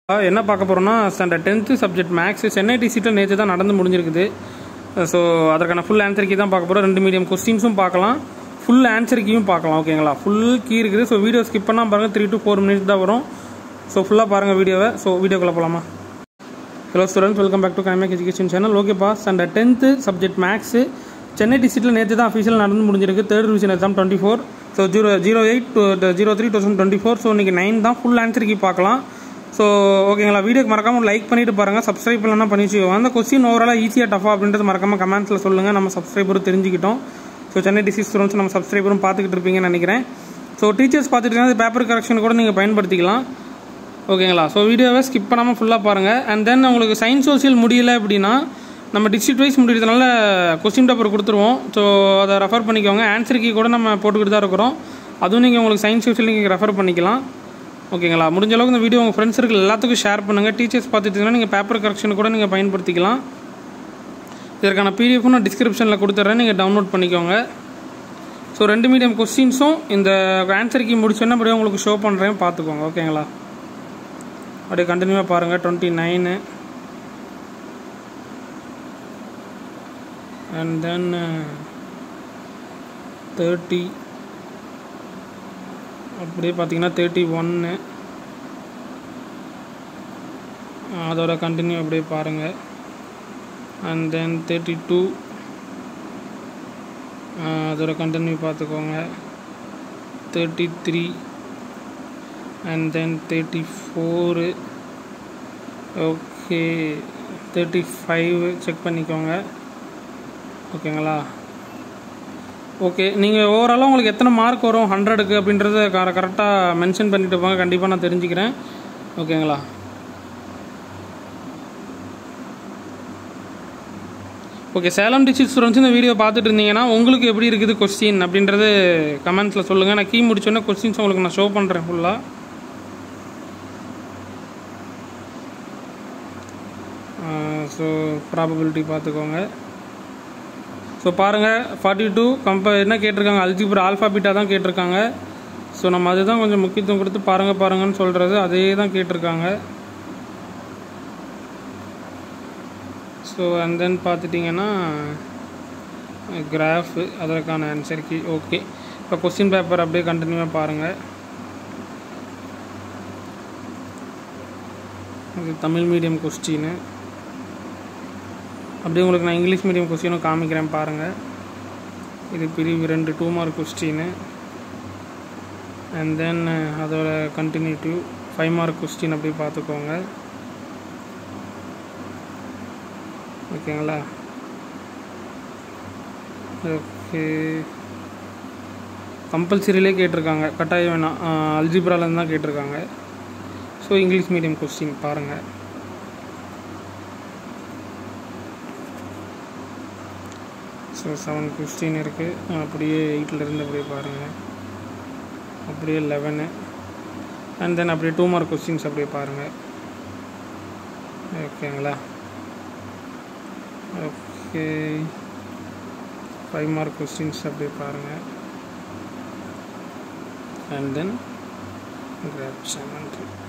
என்ன பார்க்க போகிறோம்னா standard tenth subject maths Chennai சீட்டில் நேற்று தான் நடந்து முடிஞ்சிருக்குது ஸோ அதற்கான ஃபுல் ஆன்சர் கீ தான் பார்க்க போகிறோம் ரெண்டு மீடியம் கொஸ்டின்ஸும் பார்க்கலாம் ஃபுல் ஆன்சர் கீயும் பார்க்கலாம் ஓகேங்களா ஃபுல் கீ இருக்குது ஸோ வீடியோ ஸ்கிப் பண்ணால் பாருங்கள் த்ரீ டு ஃபோர் மினிட்ஸ் தான் வரும் ஸோ ஃபுல்லாக பாருங்கள் வீடியோவை ஸோ வீடியோக்குள்ளே போகலாமா hello students welcome back to கைமேக் எஜுகேஷன் சேனல் ஓகேப்பா standard tenth subject maths Chennai டிஸ்ட்ரிக்ட்டில் நேற்று தான் அஃபீஷியல் நடந்து முடிஞ்சிருக்கு third division exam twenty four so zero zero eight zero three thousand twenty four so இன்றைக்கி நைன் தான் ஃபுல் ஆன்சர் கீ பார்க்கலாம் ஸோ ஓகேங்களா வீடியோக்கு மறக்காமல் லைக் பண்ணிட்டு பாருங்கள் சப்ஸ்கிரைப் பண்ணலாம் பண்ணி வச்சுக்கோங்க அந்த கொஸ்டின் ஓவராலாக ஈஸியாக டஃபா அப்படின்றது மறக்காமல் கமெண்ட்ஸில் சொல்லுங்கள் நம்ம சப்ஸ்கிரைபரும் தெரிஞ்சுக்கிட்டோம் ஸோ சென்னை டிஸ்ட்ரிக் ஸ்டூடெண்ட்ஸ் நம்ம சப்ஸ்கிரைபரும் பார்த்துக்கிட்டு இருப்பீங்கன்னு நினைக்கிறேன் ஸோ டீச்சர்ஸ் பார்த்துட்டு பேப்பர் கரெக்ஷன் கூட நீங்கள் பயன்படுத்திக்கலாம் ஓகேங்களா ஸோ வீடியோவை ஸ்கிப் பண்ணாமல் ஃபுல்லாக பாருங்கள் அண்ட் தென் உங்களுக்கு சயின்ஸ் சோசியல் முடியல அப்படின்னா நம்ம டிஸ்ட்ரிக்ட் வைஸ் முடியறதுனால கொஸ்டின் பேப்பர் கொடுத்துருவோம் ஸோ அதை ரெஃபர் பண்ணிக்கோங்க ஆன்சர் கீ கூட நம்ம போட்டுக்கிட்டு தான் இருக்கிறோம் அதுவும் நீங்கள் உங்களுக்கு சயின்ஸ் சோசியல் நீங்கள் ரெஃபர் பண்ணிக்கலாம் ஓகேங்களா முடிஞ்ச அளவுக்கு இந்த வீடியோ உங்கள் ஃப்ரெண்ட்ஸ் இருக்கு எல்லாத்துக்கும் ஷேர் பண்ணுங்கள் டீச்சர்ஸ் பார்த்துட்டிங்கன்னா நீங்கள் பேப்பர் கரெக்ஷன் கூட நீங்கள் பயன்படுத்திக்கலாம் இதற்கான பிடிஎஃப் நான் டிஸ்கிரிப்ஷனில் கொடுத்துட்றேன் நீங்கள் டவுன்லோட் பண்ணிக்கோங்க ஸோ ரெண்டு மீடியம் கொஸ்டின்ஸும் இந்த ஆன்சர் கீ முடிச்சோன்னா அப்படியே உங்களுக்கு ஷோ பண்ணுறேன் பார்த்துக்கோங்க ஓகேங்களா அப்படியே கண்டினியூவாக பாருங்கள் twenty nine and then thirty அப்படியே பார்த்தீங்கன்னா தேர்ட்டி ஒன்று அதோட கண்டினியூ அப்படியே பாருங்கள் அண்ட் தென் தேர்ட்டி டூ அதோட கண்டினியூ பார்த்துக்கோங்க thirty three and then thirty four okay thirty five check பண்ணிக்கோங்க ஓகேங்களா ஓகே நீங்கள் ஓவராலாக உங்களுக்கு எத்தனை மார்க் வரும் ஹண்ட்ரடுக்கு அப்படின்றத கர கரெக்டாக மென்ஷன் பண்ணிட்டு போங்க கண்டிப்பாக நான் தெரிஞ்சுக்கிறேன் ஓகேங்களா ஓகே சேலம் டிஸ்ட்ரிக்ட் ஸ்டூடெண்ட்ஸ் இந்த வீடியோ பார்த்துட்டு இருந்தீங்கன்னா உங்களுக்கு எப்படி இருக்குது கொஸ்டின் அப்படின்றது கமெண்ட்ஸில் சொல்லுங்கள் நான் கீ முடிச்சோன்னே கொஸ்டின்ஸ் உங்களுக்கு நான் ஷோ பண்ணுறேன் ஃபுல்லாக ஸோ ப்ராபபிலிட்டி பார்த்துக்கோங்க ஸோ பாருங்கள் ஃபார்ட்டி டூ கம்ப என்ன கேட்டிருக்காங்க அல்ஜிபர் ஆல்ஃபாபீட்டா தான் கேட்டிருக்காங்க ஸோ நம்ம அதுதான் கொஞ்சம் முக்கியத்துவம் கொடுத்து பாருங்கள் பாருங்கன்னு சொல்கிறது அதே தான் கேட்டிருக்காங்க ஸோ அண்ட் தென் பார்த்துட்டிங்கன்னா கிராஃபு அதற்கான ஆன்சர் கீ ஓகே இப்போ கொஸ்டின் பேப்பர் அப்படியே கண்டினியூவாக பாருங்கள் இது தமிழ் மீடியம் கொஸ்டின்னு அப்படியே உங்களுக்கு நான் இங்கிலீஷ் மீடியம் கொஸ்டினும் காமிக்கிறேன் பாருங்கள் இது பிரிவு ரெண்டு டூ மார்க் கொஸ்டின்னு அண்ட் தென் அதோட கண்டினியூட்டிவ் ஃபைவ் மார்க் கொஸ்டின் அப்படி பார்த்துக்கோங்க ஓகேங்களா ஓகே கம்பல்சரியிலே கேட்டிருக்காங்க கட்டாயம் வேணாம் அல்ஜிப்ராலேருந்து தான் கேட்டிருக்காங்க ஸோ இங்கிலீஷ் மீடியம் கொஸ்டின் பாருங்கள் ஸோ செவன் ஃபிஃப்டீன் இருக்குது அப்படியே எயிட்டிலேருந்து அப்படியே பாருங்கள் அப்படியே லெவனு அண்ட் தென் அப்படியே டூ மார்க் கொஸ்டின்ஸ் அப்படியே பாருங்கள் ஓகேங்களா ஓகே ஃபைவ் மார்க் கொஸ்டின்ஸ் அப்படியே பாருங்கள் அண்ட் தென் கிராப் செவன்